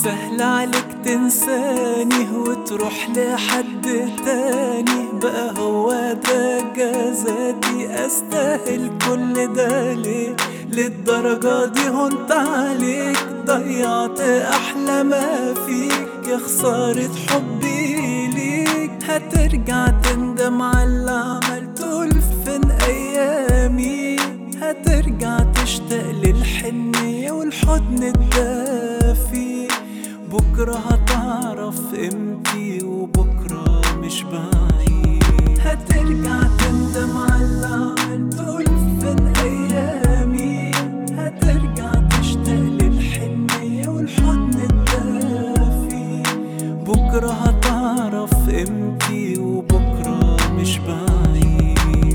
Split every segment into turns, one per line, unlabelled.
سهل عليك تنساني وتروح لحد تاني بقى هو ده جزاتي استاهل كل ده ليه للدرجة دي هنت عليك ضيعت احلى ما فيك يا خسارة حبي ليك هترجع تندم على اللي عملته لفين ايامي هترجع تشتاق للحنية والحضن الدافي بكرة هتعرف قيمتي وبكرة مش بعيد هترجع تندم على اللي عملته لفين أيامي هترجع تشتاق للحنية والحضن الدافي بكرة هتعرف قيمتي وبكرة مش بعيد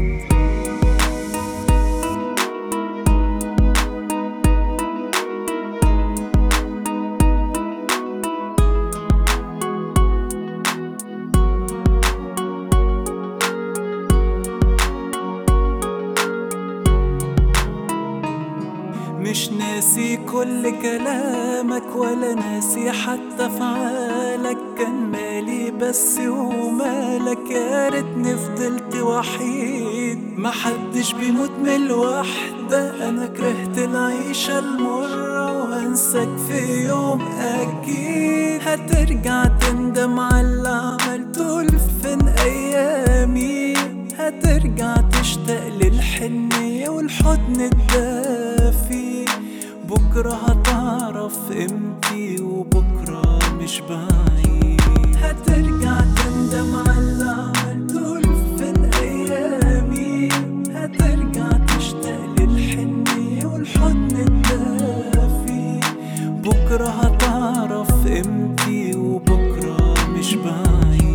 مش ناسي كل كلامك ولا ناسي حتى افعالك كان مالي بس ومالك يا ريتني فضلت وحيد محدش بيموت من الوحدة انا كرهت العيشة المرة وهنساك في يوم اكيد هترجع تندم على اللي عملته لفين ايامي هترجع تشتاق للحنية والحضن الدافي بكرة هتعرف قيمتي وبكرة مش بعيد هترجع تندم على اللي عملته لفين أيامي هترجع تشتاق للحنية والحضن الدافي بكرة هتعرف قيمتي وبكرة مش بعيد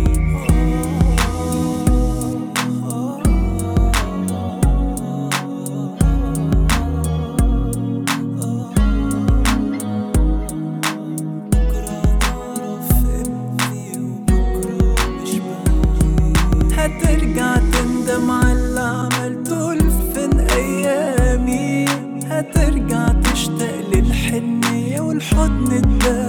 هترجع تندم على اللي عملته لفين ايامي هترجع تشتاق للحنية والحضن الدافي